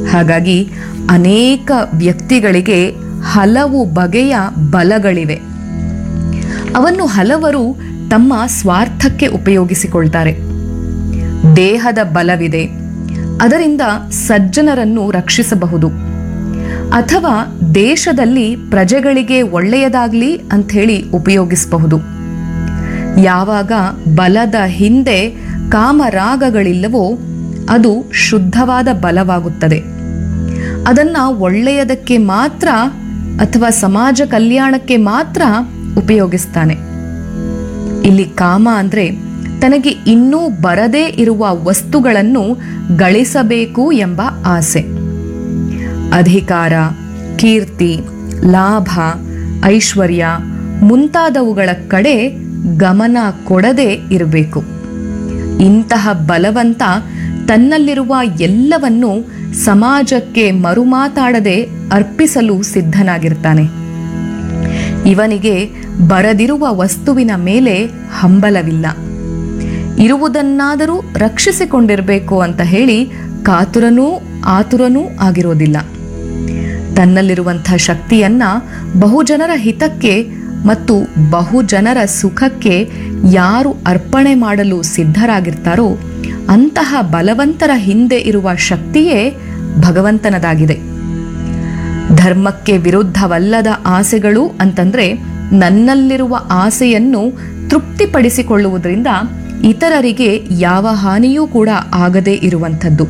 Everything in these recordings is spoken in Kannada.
ಹಾಗಾಗಿ ಅನೇಕ ವ್ಯಕ್ತಿಗಳಿಗೆ ಹಲವು ಬಗೆಯ ಬಲಗಳಿವೆ ಅವನ್ನು ಹಲವರು ತಮ್ಮ ಸ್ವಾರ್ಥಕ್ಕೆ ಉಪಯೋಗಿಸಿಕೊಳ್ತಾರೆ ದೇಹದ ಬಲವಿದೆ ಅದರಿಂದ ಸಜ್ಜನರನ್ನು ರಕ್ಷಿಸಬಹುದು ಅಥವಾ ದೇಶದಲ್ಲಿ ಪ್ರಜೆಗಳಿಗೆ ಒಳ್ಳೆಯದಾಗಲಿ ಅಂಥೇಳಿ ಉಪಯೋಗಿಸಬಹುದು ಯಾವಾಗ ಬಲದ ಹಿಂದೆ ಕಾಮರಾಗಗಳಿಲ್ಲವೋ ಅದು ಶುದ್ಧವಾದ ಬಲವಾಗುತ್ತದೆ ಅದನ್ನ ಒಳ್ಳೆಯದಕ್ಕೆ ಮಾತ್ರ ಅಥವಾ ಸಮಾಜ ಕಲ್ಯಾಣಕ್ಕೆ ಮಾತ್ರ ಉಪಯೋಗಿಸ್ತಾನೆ ಇಲ್ಲಿ ಕಾಮ ಅಂದ್ರೆ ತನಗೆ ಇನ್ನೂ ಬರದೇ ಇರುವ ವಸ್ತುಗಳನ್ನು ಗಳಿಸಬೇಕು ಎಂಬ ಆಸೆ ಅಧಿಕಾರ ಕೀರ್ತಿ ಲಾಭ ಐಶ್ವರ್ಯ ಮುಂತಾದವುಗಳ ಕಡೆ ಗಮನ ಕೊಡದೆ ಇರಬೇಕು ಇಂತಹ ಬಲವಂತ ತನ್ನಲ್ಲಿರುವ ಎಲ್ಲವನ್ನು ಸಮಾಜಕ್ಕೆ ಮರುಮಾತಾಡದೆ ಅರ್ಪಿಸಲು ಸಿದ್ಧನಾಗಿರ್ತಾನೆ ಇವನಿಗೆ ಬರದಿರುವ ವಸ್ತುವಿನ ಮೇಲೆ ಹಂಬಲವಿಲ್ಲ ಇರುವುದನ್ನಾದರೂ ರಕ್ಷಿಸಿಕೊಂಡಿರಬೇಕು ಅಂತ ಹೇಳಿ ಕಾತುರನೂ ಆತುರನೂ ಆಗಿರೋದಿಲ್ಲ ತನ್ನಲ್ಲಿರುವಂಥ ಶಕ್ತಿಯನ್ನ ಬಹುಜನರ ಹಿತಕ್ಕೆ ಮತ್ತು ಬಹುಜನರ ಸುಖಕ್ಕೆ ಯಾರು ಅರ್ಪಣೆ ಮಾಡಲು ಸಿದ್ಧರಾಗಿರ್ತಾರೋ ಅಂತಹ ಬಲವಂತರ ಹಿಂದೆ ಇರುವ ಶಕ್ತಿಯೇ ಭಗವಂತನದಾಗಿದೆ ಧರ್ಮಕ್ಕೆ ವಿರುದ್ಧವಲ್ಲದ ಆಸೆಗಳು ಅಂತಂದ್ರೆ ನನ್ನಲ್ಲಿರುವ ಆಸೆಯನ್ನು ತೃಪ್ತಿಪಡಿಸಿಕೊಳ್ಳುವುದರಿಂದ ಇತರರಿಗೆ ಯಾವ ಹಾನಿಯೂ ಕೂಡ ಆಗದೇ ಇರುವಂಥದ್ದು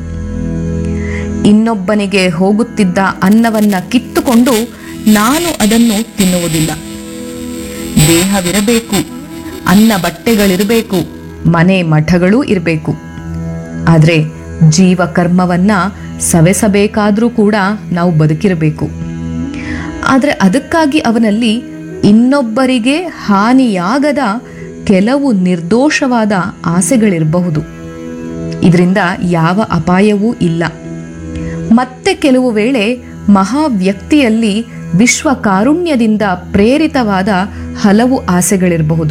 ಇನ್ನೊಬ್ಬನಿಗೆ ಹೋಗುತ್ತಿದ್ದ ಅನ್ನವನ್ನ ಕಿತ್ತುಕೊಂಡು ನಾನು ಅದನ್ನು ತಿನ್ನುವುದಿಲ್ಲ ದೇಹವಿರಬೇಕು ಅನ್ನ ಬಟ್ಟೆಗಳಿರಬೇಕು ಮನೆ ಮಠಗಳೂ ಇರಬೇಕು ಆದರೆ ಜೀವ ಕರ್ಮವನ್ನ ಸವೆಸಬೇಕಾದ್ರೂ ಕೂಡ ನಾವು ಬದುಕಿರಬೇಕು ಆದರೆ ಅದಕ್ಕಾಗಿ ಅವನಲ್ಲಿ ಇನ್ನೊಬ್ಬರಿಗೆ ಹಾನಿಯಾಗದ ಕೆಲವು ನಿರ್ದೋಷವಾದ ಆಸೆಗಳಿರಬಹುದು ಇದರಿಂದ ಯಾವ ಅಪಾಯವೂ ಇಲ್ಲ ಮತ್ತೆ ಕೆಲವು ವೇಳೆ ಮಹಾ ವ್ಯಕ್ತಿಯಲ್ಲಿ ವಿಶ್ವ ಕಾರುಣ್ಯದಿಂದ ಪ್ರೇರಿತವಾದ ಹಲವು ಆಸೆಗಳಿರಬಹುದು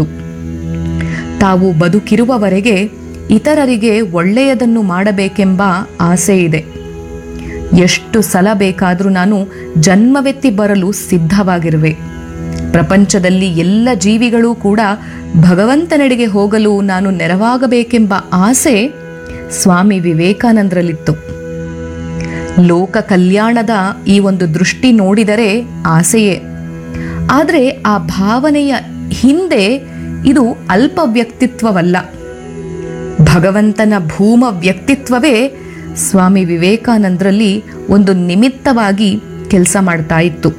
ತಾವು ಬದುಕಿರುವವರೆಗೆ ಇತರರಿಗೆ ಒಳ್ಳೆಯದನ್ನು ಮಾಡಬೇಕೆಂಬ ಆಸೆ ಇದೆ ಎಷ್ಟು ಸಲ ಬೇಕಾದರೂ ನಾನು ಜನ್ಮವೆತ್ತಿ ಬರಲು ಸಿದ್ಧವಾಗಿರುವೆ ಪ್ರಪಂಚದಲ್ಲಿ ಎಲ್ಲ ಜೀವಿಗಳೂ ಕೂಡ ಭಗವಂತನೆಡೆಗೆ ಹೋಗಲು ನಾನು ನೆರವಾಗಬೇಕೆಂಬ ಆಸೆ ಸ್ವಾಮಿ ವಿವೇಕಾನಂದರಲ್ಲಿತ್ತು ಲೋಕ ಕಲ್ಯಾಣದ ಈ ಒಂದು ದೃಷ್ಟಿ ನೋಡಿದರೆ ಆಸೆಯೇ ಆದರೆ ಆ ಭಾವನೆಯ ಹಿಂದೆ ಇದು ಅಲ್ಪ ವ್ಯಕ್ತಿತ್ವವಲ್ಲ ಭಗವಂತನ ಭೂಮ ವ್ಯಕ್ತಿತ್ವವೇ ಸ್ವಾಮಿ ವಿವೇಕಾನಂದರಲ್ಲಿ ಒಂದು ನಿಮಿತ್ತವಾಗಿ ಕೆಲಸ ಮಾಡ್ತಾ ಇತ್ತು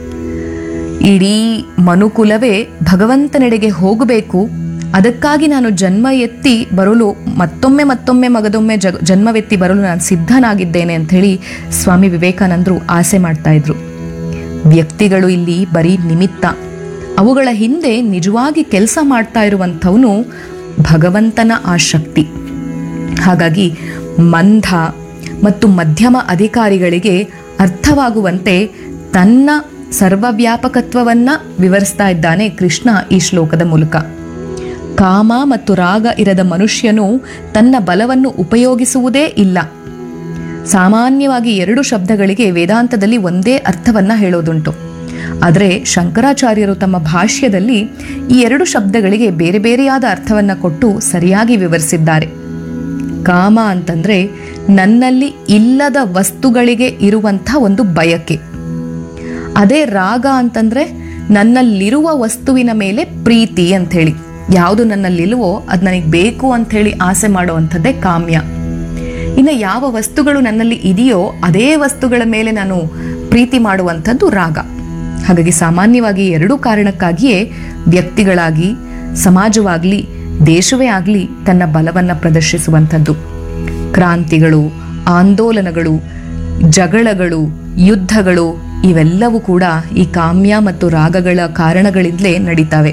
ಇಡೀ ಮನುಕುಲವೇ ಭಗವಂತನೆಡೆಗೆ ಹೋಗಬೇಕು ಅದಕ್ಕಾಗಿ ನಾನು ಜನ್ಮ ಎತ್ತಿ ಬರಲು ಮತ್ತೊಮ್ಮೆ ಮತ್ತೊಮ್ಮೆ ಮಗದೊಮ್ಮೆ ಜಗ ಜನ್ಮವೆತ್ತಿ ಬರಲು ನಾನು ಸಿದ್ಧನಾಗಿದ್ದೇನೆ ಅಂಥೇಳಿ ಸ್ವಾಮಿ ವಿವೇಕಾನಂದರು ಆಸೆ ಮಾಡ್ತಾ ಇದ್ರು ವ್ಯಕ್ತಿಗಳು ಇಲ್ಲಿ ಬರೀ ನಿಮಿತ್ತ ಅವುಗಳ ಹಿಂದೆ ನಿಜವಾಗಿ ಕೆಲಸ ಮಾಡ್ತಾ ಇರುವಂಥವನು ಭಗವಂತನ ಆ ಶಕ್ತಿ ಹಾಗಾಗಿ ಮಂದ ಮತ್ತು ಮಧ್ಯಮ ಅಧಿಕಾರಿಗಳಿಗೆ ಅರ್ಥವಾಗುವಂತೆ ತನ್ನ ಸರ್ವವ್ಯಾಪಕತ್ವವನ್ನ ವಿವರಿಸ್ತಾ ಇದ್ದಾನೆ ಕೃಷ್ಣ ಈ ಶ್ಲೋಕದ ಮೂಲಕ ಕಾಮ ಮತ್ತು ರಾಗ ಇರದ ಮನುಷ್ಯನು ತನ್ನ ಬಲವನ್ನು ಉಪಯೋಗಿಸುವುದೇ ಇಲ್ಲ ಸಾಮಾನ್ಯವಾಗಿ ಎರಡು ಶಬ್ದಗಳಿಗೆ ವೇದಾಂತದಲ್ಲಿ ಒಂದೇ ಅರ್ಥವನ್ನ ಹೇಳೋದುಂಟು ಆದರೆ ಶಂಕರಾಚಾರ್ಯರು ತಮ್ಮ ಭಾಷ್ಯದಲ್ಲಿ ಈ ಎರಡು ಶಬ್ದಗಳಿಗೆ ಬೇರೆ ಬೇರೆಯಾದ ಅರ್ಥವನ್ನ ಕೊಟ್ಟು ಸರಿಯಾಗಿ ವಿವರಿಸಿದ್ದಾರೆ ಕಾಮ ಅಂತಂದ್ರೆ ನನ್ನಲ್ಲಿ ಇಲ್ಲದ ವಸ್ತುಗಳಿಗೆ ಇರುವಂಥ ಒಂದು ಬಯಕೆ ಅದೇ ರಾಗ ಅಂತಂದ್ರೆ ನನ್ನಲ್ಲಿರುವ ವಸ್ತುವಿನ ಮೇಲೆ ಪ್ರೀತಿ ಅಂಥೇಳಿ ಯಾವುದು ನನ್ನಲ್ಲಿಲ್ವೋ ಅದು ನನಗೆ ಬೇಕು ಅಂಥೇಳಿ ಆಸೆ ಮಾಡುವಂಥದ್ದೇ ಕಾಮ್ಯ ಇನ್ನು ಯಾವ ವಸ್ತುಗಳು ನನ್ನಲ್ಲಿ ಇದೆಯೋ ಅದೇ ವಸ್ತುಗಳ ಮೇಲೆ ನಾನು ಪ್ರೀತಿ ಮಾಡುವಂಥದ್ದು ರಾಗ ಹಾಗಾಗಿ ಸಾಮಾನ್ಯವಾಗಿ ಎರಡೂ ಕಾರಣಕ್ಕಾಗಿಯೇ ವ್ಯಕ್ತಿಗಳಾಗಿ ಸಮಾಜವಾಗಲಿ ದೇಶವೇ ಆಗಲಿ ತನ್ನ ಬಲವನ್ನು ಪ್ರದರ್ಶಿಸುವಂಥದ್ದು ಕ್ರಾಂತಿಗಳು ಆಂದೋಲನಗಳು ಜಗಳಗಳು ಯುದ್ಧಗಳು ಇವೆಲ್ಲವೂ ಕೂಡ ಈ ಕಾಮ್ಯ ಮತ್ತು ರಾಗಗಳ ಕಾರಣಗಳಿಂದಲೇ ನಡೀತವೆ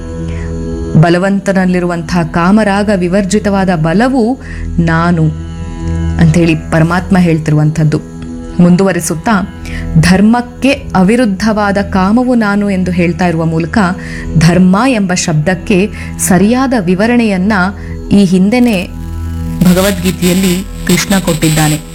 ಬಲವಂತನಲ್ಲಿರುವಂತಹ ಕಾಮರಾಗ ವಿವರ್ಜಿತವಾದ ಬಲವು ನಾನು ಅಂಥೇಳಿ ಪರಮಾತ್ಮ ಹೇಳ್ತಿರುವಂಥದ್ದು ಮುಂದುವರಿಸುತ್ತಾ ಧರ್ಮಕ್ಕೆ ಅವಿರುದ್ಧವಾದ ಕಾಮವು ನಾನು ಎಂದು ಹೇಳ್ತಾ ಇರುವ ಮೂಲಕ ಧರ್ಮ ಎಂಬ ಶಬ್ದಕ್ಕೆ ಸರಿಯಾದ ವಿವರಣೆಯನ್ನ ಈ ಹಿಂದೆನೇ ಭಗವದ್ಗೀತೆಯಲ್ಲಿ ಕೃಷ್ಣ ಕೊಟ್ಟಿದ್ದಾನೆ